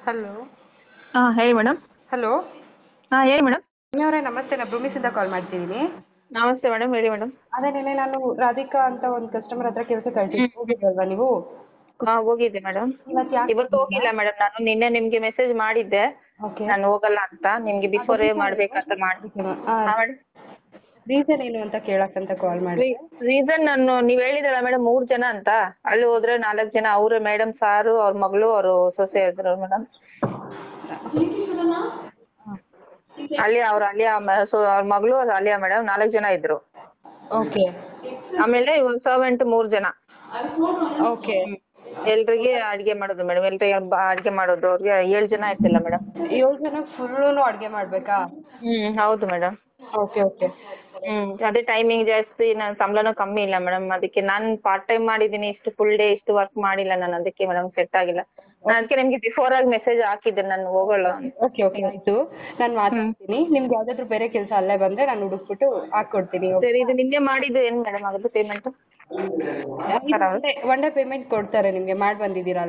Hello ಹಾ ಹೇಳಿ madam hello ಹಾ ಹೇಳಿ ಮೇಡಮ್ ಅವರೇ ನಮಸ್ತೆ ನಾನು ಬ್ರೂಮಿಸಿಂದ ಕಾಲ್ ಮಾಡ್ತಿದ್ದೀನಿ ನಮಸ್ತೆ ಮೇಡಮ್ ಹೇಳಿ ಮೇಡಮ್ ಅದೇ ನೆನ್ನೆ ನಾನು ರಾಧಿಕಾ ಅಂತ ಒಂದು ಕಸ್ಟಮರ್ ಹತ್ರ ಕೆಲಸ ಕಳ್ಸಿದ್ದೆ ಹೋಗಿದ್ರಲ್ವಾ ನೀವು ಹಾ ಹೋಗಿದ್ದೆ ಮೇಡಮ್ ಇವತ್ತು ಯಾಕೆ ಇವತ್ತು ಹೋಗಿಲ್ಲ ಮೇಡಮ್ ನಾನು ನಿನ್ನೆ ನಿಮ್ಗೆ ಮೆಸೇಜ್ ಮಾಡಿದ್ದೆ ಓಕೆ ನಾನು ಹೋಗಲ್ಲ ಅಂತ ನಿಮ್ಗೆ ಬಿಫೋರ್ ಮಾಡ್ಬೇಕಂತ ಮಾಡಿ ಹಾ ಮೇಡಮ್ ರೀಸನ್ ಏನು ಅಂತ ಕೇಳಕ್ಕಂತ ಕಾಲ್ ಮಾಡಿದೆ ರೀಸನ್ ನಾನು ನೀವ್ ಹೇಳಿದ್ರಲ್ಲ ಮೇಡಮ್ ಮೂರ್ ಜನ ಅಂತ ಅಲ್ಲಿ ಹೋದ್ರೆ ನಾಲ್ಕ್ ಜನ ಅವ್ರ ಮೇಡಮ್ ಸಾರು ಅವ್ರ ಮಗಳು ಅವ್ರ ಸೊಸೆ ಇದ್ರು ಮೇಡಮ್ ಅಲ್ಲಿ ಅವ್ರ ಅಲಿಯಾ ಸೊ ಅವ್ರ ಮಗಳು ಅವ್ರ ಅಲಿಯಾ ಮೇಡಮ್ ನಾಲ್ಕ್ ಜನ ಇದ್ರು ಓಕೆ ಆಮೇಲೆ ಸರ್ವೆಂಟ್ ಮೂರ್ ಜನ ಓಕೆ ಎಲ್ರಿಗೆ ಅಡ್ಗೆ ಮಾಡೋದು ಮೇಡಮ್ ಎಲ್ರಿಗೆ ಬ- ಅಡ್ಗೆ ಮಾಡೋದು ಅವ್ರಿಗೆ ಏಳ್ ಜನ ಆಯ್ತಿಲ್ಲ ಮೇಡಮ್ ಏಳು ಜನ ಫುಲ್ಲು ಅಡ್ಗೆ ಮಾಡ್ಬೇಕಾ ಹ್ಮ್ ಹೌದು ಮೇಡಮ್ ಓಕೆ ಓಕೆ ಹ್ಮ್ ಅದೇ ಟೈಮಿಂಗ್ ಜಾಸ್ತಿ ನನ್ ಸಂಬಳನೂ ಕಮ್ಮಿ ಇಲ್ಲ ಮೇಡಮ್ ಅದಕ್ಕೆ ನಾನ್ ಪಾರ್ಟ್ ಟೈಮ್ ಮಾಡಿದೀನಿ ಇಷ್ಟು ಫುಲ್ ಡೇ ಇಷ್ಟು ವರ್ಕ್ ಮಾಡಿಲ್ಲ ನಾನು ಅದಕ್ಕೆ ಮೇಡಮ್ ಸೆಟ್ ಆಗಿಲ್ಲ ನಾನ್ ಅದಕ್ಕೆ ನಿಮ್ಗೆ ಬಿಫೋರ್ ಆಗಿ ಮೆಸೇಜ್ ಹಾಕಿದ್ದೆ ನಾನು ಹೋಗಲ್ಲ ಅಂತ. ಓಕೆ ಓಕೆ ಆಯ್ತು ನಾನು ಮಾತಾಡ್ತೀನಿ ನಿಮ್ಗೆ ಯಾವ್ದಾದ್ರು ಬೇರೆ ಕೆಲಸ ಅಲ್ಲೇ ಬಂದ್ರೆ ನಾನು ಹುಡುಕ್ಬಿಟ್ಟು ಹಾಕೊಡ್ತೀನಿ ಸರಿ ಇದು ನಿನ್ನೆ ಮಾಡಿದ್ದು ಏನ್ ಮೇಡಮ್ ಆಗುತ್ತೆ ಪೇಮೆಂಟ್ ಒನ್ ಡೇ ಪೇಮೆಂಟ್ ಕೊಡ್ತಾರೆ ನಿಮ್ಗೆ ಮಾಡಿ ಬಂದಿದ್ದೀರಾ